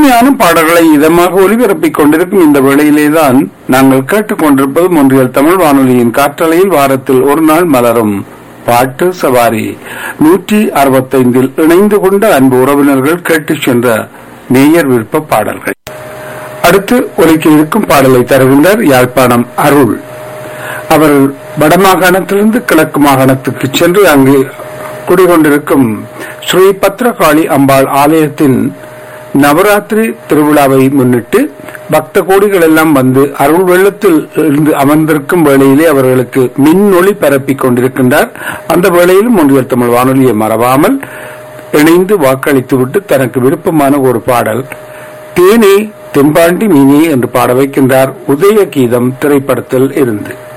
இனிமையான பாடல்களை இதமாக ஒலிபரப்பிக் கொண்டிருக்கும் இந்த வேளையிலேதான் நாங்கள் கேட்டுக்கொண்டிருப்பது ஒன்றியல் தமிழ் வானொலியின் காற்றலையில் வாரத்தில் ஒரு நாள் மலரும் பாட்டு சவாரி நூற்றி அறுபத்தைந்தில் இணைந்து கொண்ட அன்பு உறவினர்கள் கேட்டுச் சென்ற நேயர் விருப்ப பாடல்கள் அடுத்து ஒலிக்க இருக்கும் பாடலை தருகின்றார் யாழ்ப்பாணம் அருள் அவர் வடமாகாணத்திலிருந்து கிழக்கு மாகாணத்துக்கு சென்று அங்கு குடிகொண்டிருக்கும் ஸ்ரீ பத்ரகாளி அம்பாள் ஆலயத்தின் நவராத்திரி திருவிழாவை முன்னிட்டு பக்த கோடிகள் எல்லாம் வந்து அருள் வெள்ளத்தில் இருந்து அமர்ந்திருக்கும் வேளையிலே அவர்களுக்கு மின்னொளி பரப்பிக் கொண்டிருக்கின்றார் அந்த வேளையிலும் ஒன்றியல் தமிழ் வானொலியை மறவாமல் இணைந்து வாக்களித்துவிட்டு தனக்கு விருப்பமான ஒரு பாடல் தேனே தெம்பாண்டி மீனே என்று பாட வைக்கின்றார் உதய கீதம் திரைப்படத்தில் இருந்து